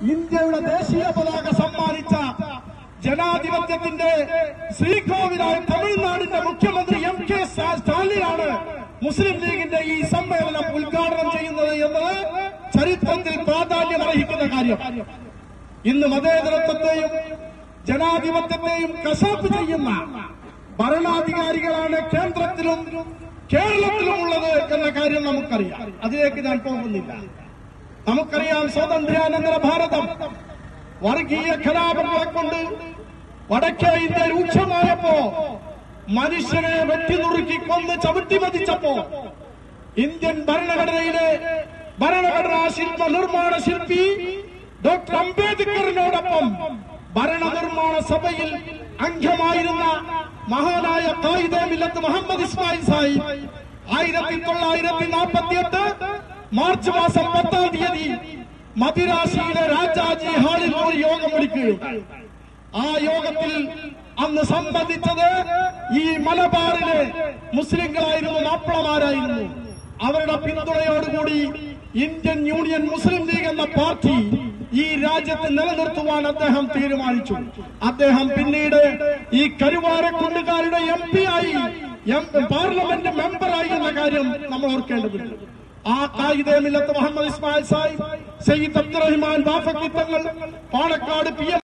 ഇന്ത്യയുടെ ദേശീയ പതാക സമ്മാനിച്ച ജനാധിപത്യത്തിന്റെ ശ്രീകോവിലായ തമിഴ്നാടിന്റെ മുഖ്യമന്ത്രി എം കെ സ്റ്റാലിനാണ് മുസ്ലിം ലീഗിന്റെ ഈ സമ്മേളനം ഉദ്ഘാടനം ചെയ്യുന്നത് എന്നത് ചരിത്രത്തിൽ പ്രാധാന്യമർഹിക്കുന്ന കാര്യം ഇന്ന് മതേതരത്വത്തെയും ജനാധിപത്യത്തെയും കശാപ്പ് ചെയ്യുന്ന ഭരണാധികാരികളാണ് കേന്ദ്രത്തിലും കേരളത്തിലും ഉള്ളത് എന്ന കാര്യം നമുക്കറിയാം അതിലേക്ക് ഞാൻ പോകുന്നില്ല നമുക്കറിയാം സ്വാതന്ത്ര്യാനന്തര ഭാരതം വർഗീയ കലാപങ്ങളെ കൊണ്ട് വടക്കേ ഇന്ത്യ രൂക്ഷമായപ്പോ മനുഷ്യനെ വെട്ടിനുറുക്കി കൊന്ന് ചവിട്ടി മതിച്ചപ്പോ ഇന്ത്യൻ ഭരണഘടനയിലെ ഭരണഘടനാ ശില്പ നിർമ്മാണ ശില്പി ഡോക്ടർ അംബേദ്കറിനോടൊപ്പം ഭരണനിർമ്മാണ സഭയിൽ അംഗമായിരുന്ന മഹാനായ കായിദേ മില്ലത്ത് മുഹമ്മദ് ഇസ്മായിൽ സാഹിബ് ആയിരത്തി തൊള്ളായിരത്തി നാൽപ്പത്തി എട്ട് മാർച്ച് മാസം പത്താം തീയതി മദിരാശിയിലെ രാജാജി ഹാളിൽ ഒരു യോഗം വിളിക്കുകയുണ്ടായി ആ യോഗത്തിൽ അന്ന് സംബന്ധിച്ചത് ഈ മലബാറിലെ മുസ്ലിങ്ങളായിരുന്നു മാപ്പിളമാരായിരുന്നു അവരുടെ പിന്തുണയോടുകൂടി ഇന്ത്യൻ യൂണിയൻ മുസ്ലിം ലീഗ് എന്ന പാർട്ടി ഈ രാജ്യത്ത് നിലനിർത്തുവാൻ അദ്ദേഹം തീരുമാനിച്ചു അദ്ദേഹം പിന്നീട് ഈ കരുവാരക്കുണ്ടുകാരുടെ എം പി ആയി എം പാർലമെന്റ് മെമ്പറായി എന്ന കാര്യം നമ്മൾ ഓർക്കേണ്ടതുണ്ട് ആ കായിദേ മില്ലത്ത് മുഹമ്മദ് ഇസ്മായിൽ സാഹിബ് സയ്യിദ് അബ്ദുറഹിമാൻ ബാഫക്കി തങ്ങൾ പാണക്കാട് പി എം